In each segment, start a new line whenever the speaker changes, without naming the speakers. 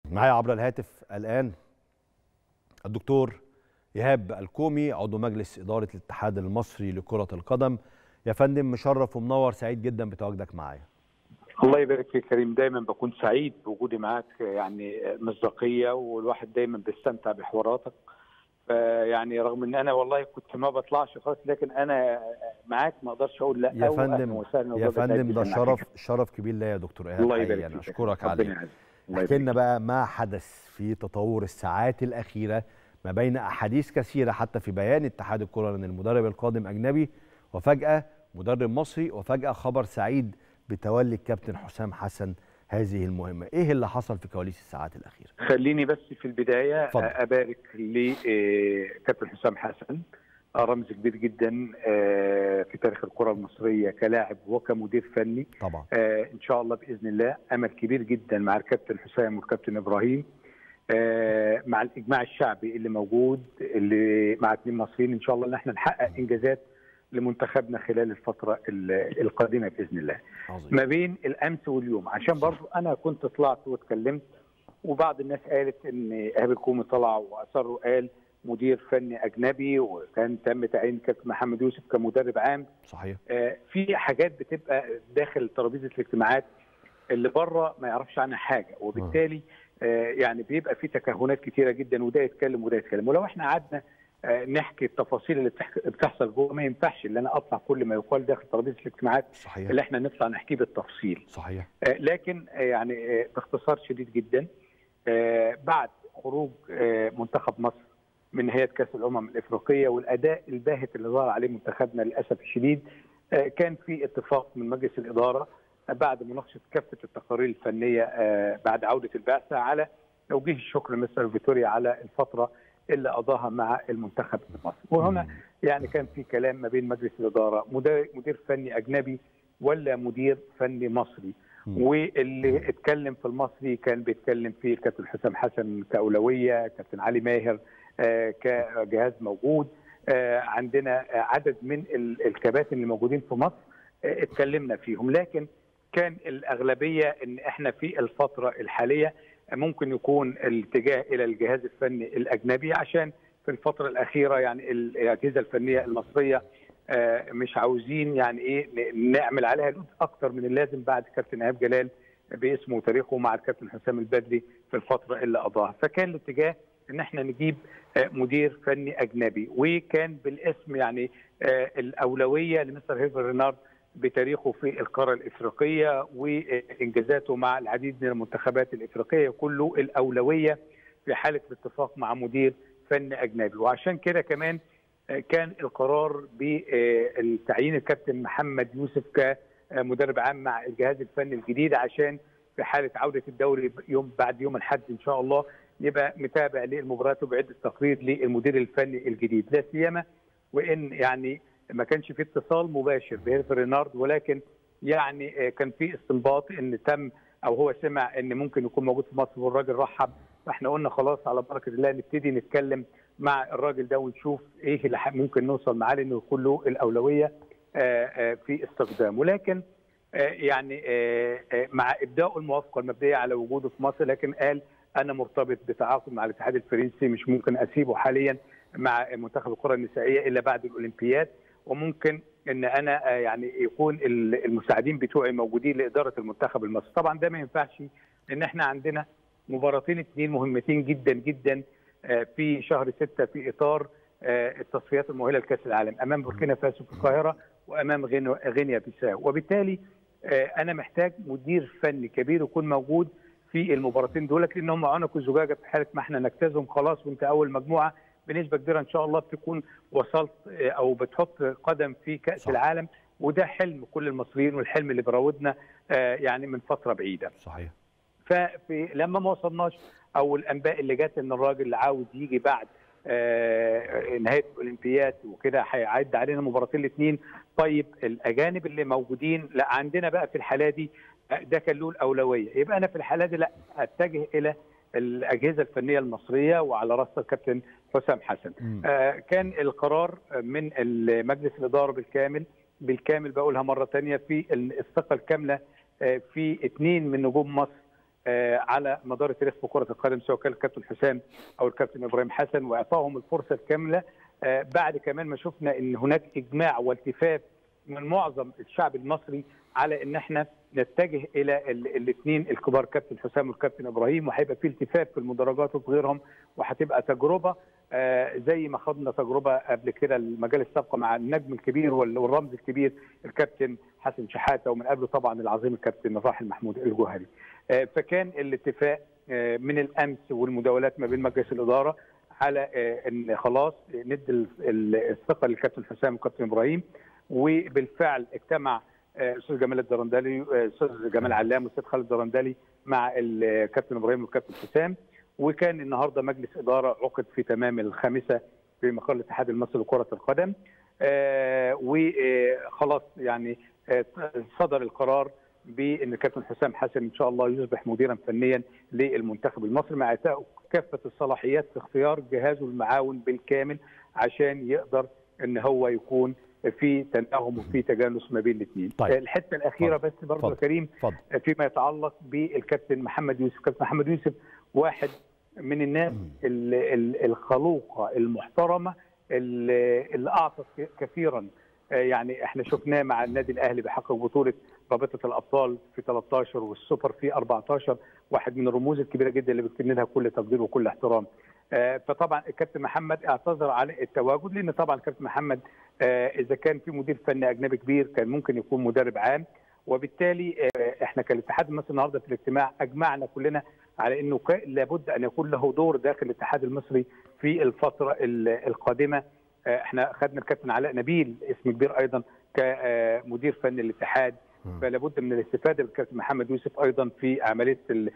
معايا عبر الهاتف الآن الدكتور إيهاب الكومي عضو مجلس إدارة الاتحاد المصري لكرة القدم يا فندم مشرف ومنور سعيد جدا بتواجدك معايا
الله يبارك فيك كريم دايما بكون سعيد بوجودي معاك يعني مصداقيه والواحد دايما بيستمتع بحواراتك يعني رغم ان انا والله كنت ما بطلعش خالص لكن انا معاك ما اقدرش اقول لا
يا فندم يا فندم ده شرف شرف كبير ليا يا دكتور ايهاب
الله يبارك
انا
فيك
اشكرك عليه احكي لنا بقى ما حدث في تطور الساعات الاخيره ما بين احاديث كثيره حتى في بيان اتحاد الكره ان المدرب القادم اجنبي وفجاه مدرب مصري وفجاه خبر سعيد بتولي الكابتن حسام حسن هذه المهمه ايه اللي حصل في كواليس الساعات الاخيره
خليني بس في البدايه
اتفضل.
ابارك لكابتن حسام حسن رمز كبير جدا في تاريخ الكره المصريه كلاعب وكمدير فني
طبعا
ان شاء الله باذن الله امل كبير جدا مع الكابتن حسام والكابتن ابراهيم مع الاجماع الشعبي اللي موجود اللي مع اثنين مصريين ان شاء الله ان احنا نحقق انجازات لمنتخبنا خلال الفتره القادمه باذن الله.
عظيم.
ما بين الامس واليوم عشان برضو انا كنت طلعت واتكلمت وبعض الناس قالت ان ايهاب الكومي طلع واصر وقال مدير فني اجنبي وكان تم تعيين كابتن محمد يوسف كمدرب عام
صحيح
آه في حاجات بتبقى داخل ترابيزه الاجتماعات اللي بره ما يعرفش عنها حاجه وبالتالي آه يعني بيبقى في تكهنات كتيره جدا وده يتكلم وده يتكلم ولو احنا قعدنا نحكي التفاصيل اللي بتحصل جوه ما ينفعش ان انا اطلع كل ما يقال داخل ترابيزه الاجتماعات
صحيح
اللي احنا نطلع نحكيه بالتفصيل
صحيح
لكن يعني باختصار شديد جدا بعد خروج منتخب مصر من نهايه كاس الامم الافريقيه والاداء الباهت اللي ظهر عليه منتخبنا للاسف الشديد كان في اتفاق من مجلس الاداره بعد مناقشه كافه التقارير الفنيه بعد عوده البعثه على توجيه الشكر لمستر فيتوريا على الفتره اللي قضاها مع المنتخب المصري وهنا يعني كان في كلام ما بين مجلس الاداره مدير, مدير فني اجنبي ولا مدير فني مصري واللي اتكلم في المصري كان بيتكلم فيه الكابتن حسام حسن كاولويه كابتن علي ماهر كجهاز موجود عندنا عدد من الكباتن اللي موجودين في مصر اتكلمنا فيهم لكن كان الاغلبيه ان احنا في الفتره الحاليه ممكن يكون الاتجاه الى الجهاز الفني الاجنبي عشان في الفتره الاخيره يعني الاجهزه الفنيه المصريه مش عاوزين يعني ايه نعمل عليها لود اكتر من اللازم بعد كابتن ايهاب جلال باسمه وتاريخه مع الكابتن حسام البدري في الفتره اللي قضاها فكان الاتجاه ان احنا نجيب مدير فني اجنبي وكان بالاسم يعني الاولويه لمستر هيفر رينارد بتاريخه في القاره الافريقيه وانجازاته مع العديد من المنتخبات الافريقيه كله الاولويه في حاله الاتفاق مع مدير فني اجنبي وعشان كده كمان كان القرار بالتعيين الكابتن محمد يوسف كمدرب عام مع الجهاز الفني الجديد عشان في حاله عوده الدوري يوم بعد يوم الاحد ان شاء الله يبقى متابع للمباريات وبيعد التقرير للمدير الفني الجديد لا سيما وان يعني ما كانش في اتصال مباشر بهيرفر رينارد ولكن يعني كان في استنباط ان تم او هو سمع ان ممكن يكون موجود في مصر والراجل رحب فاحنا قلنا خلاص على بركه الله نبتدي نتكلم مع الراجل ده ونشوف ايه اللي ممكن نوصل معاه لانه يكون له الاولويه في استخدامه ولكن يعني مع ابداء الموافقه المبدئيه على وجوده في مصر لكن قال انا مرتبط بتعاقد مع الاتحاد الفرنسي مش ممكن اسيبه حاليا مع منتخب الكره النسائيه الا بعد الاولمبياد وممكن ان انا يعني يكون المساعدين بتوعي موجودين لاداره المنتخب المصري طبعا ده ما ينفعش ان احنا عندنا مباراتين اثنين مهمتين جدا جدا في شهر ستة في اطار التصفيات المؤهله لكاس العالم امام بوركينا فاسو في القاهره وامام غينيا بيساو وبالتالي انا محتاج مدير فني كبير يكون موجود في المباراتين دولت لان هم عنق زجاجه في حاله ما احنا نجتازهم خلاص وانت اول مجموعه بنسبه كبيره ان شاء الله بتكون وصلت او بتحط قدم في كاس صح. العالم وده حلم كل المصريين والحلم اللي بيراودنا يعني من فتره بعيده.
صحيح.
ففي لما ما وصلناش او الانباء اللي جت ان الراجل اللي عاوز يجي بعد نهايه الاولمبياد وكده هيعد علينا مباراتين الاثنين طيب الاجانب اللي موجودين لا عندنا بقى في الحاله دي ده كان له الاولويه يبقى انا في الحاله دي لا اتجه الى الاجهزه الفنيه المصريه وعلى راسها الكابتن حسام حسن آه كان القرار من مجلس الاداره بالكامل بالكامل بقولها مره ثانيه في الثقه الكامله آه في اثنين من نجوم مصر على مدار التاريخ في كره القدم سواء كان الكابتن حسام او الكابتن ابراهيم حسن واعطائهم الفرصه الكامله بعد كمان ما شفنا ان هناك اجماع والتفاف من معظم الشعب المصري على ان احنا نتجه الى الاثنين الكبار كابتن حسام والكابتن ابراهيم وهيبقى في التفاف في المدرجات وفي غيرهم وهتبقى تجربه آه زي ما خدنا تجربه قبل كده المجال السابقه مع النجم الكبير والرمز الكبير الكابتن حسن شحاته ومن قبله طبعا العظيم الكابتن الراحل محمود الجوهري. آه فكان الاتفاق آه من الامس والمداولات ما بين مجلس الاداره على ان خلاص ندي الثقه للكابتن حسام والكابتن ابراهيم وبالفعل اجتمع استاذ جمال الدرندلي استاذ جمال علام واستاذ خالد الدرندلي مع الكابتن ابراهيم والكابتن حسام وكان النهارده مجلس اداره عقد في تمام الخامسه في مقر الاتحاد المصري لكره القدم آه وخلاص يعني آه صدر القرار بان الكابتن حسام حسن ان شاء الله يصبح مديرا فنيا للمنتخب المصري مع اعطائه كافه الصلاحيات في اختيار جهازه المعاون بالكامل عشان يقدر ان هو يكون في تناغم وفي تجانس ما بين الاثنين.
طيب.
الحته الاخيره
فضل.
بس برضه يا كريم
فضل.
فيما يتعلق بالكابتن محمد يوسف، كابتن محمد يوسف واحد من الناس الخلوقه المحترمه اللي, اللي اعطت كثيرا يعني احنا شفناه مع النادي الاهلي بيحقق بطوله رابطه الابطال في 13 والسوبر في 14 واحد من الرموز الكبيره جدا اللي بكتب لها كل تقدير وكل احترام فطبعا الكابتن محمد اعتذر على التواجد لان طبعا الكابتن محمد اذا كان في مدير فني اجنبي كبير كان ممكن يكون مدرب عام وبالتالي احنا كالاتحاد المصري النهارده في الاجتماع اجمعنا كلنا على انه لابد ان يكون له دور داخل الاتحاد المصري في الفتره القادمه احنا خدنا الكابتن علاء نبيل اسم كبير ايضا كمدير فني الاتحاد فلا بد من الاستفاده بالكابتن محمد يوسف ايضا في عمليه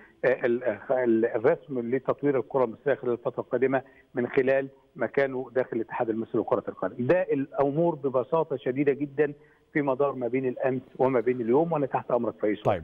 الرسم لتطوير الكره المصريه خلال الفتره القادمه من خلال مكانه داخل الاتحاد المصري لكره القدم. ده الامور ببساطه شديده جدا في مدار ما بين الامس وما بين اليوم وانا تحت امرك في
طيب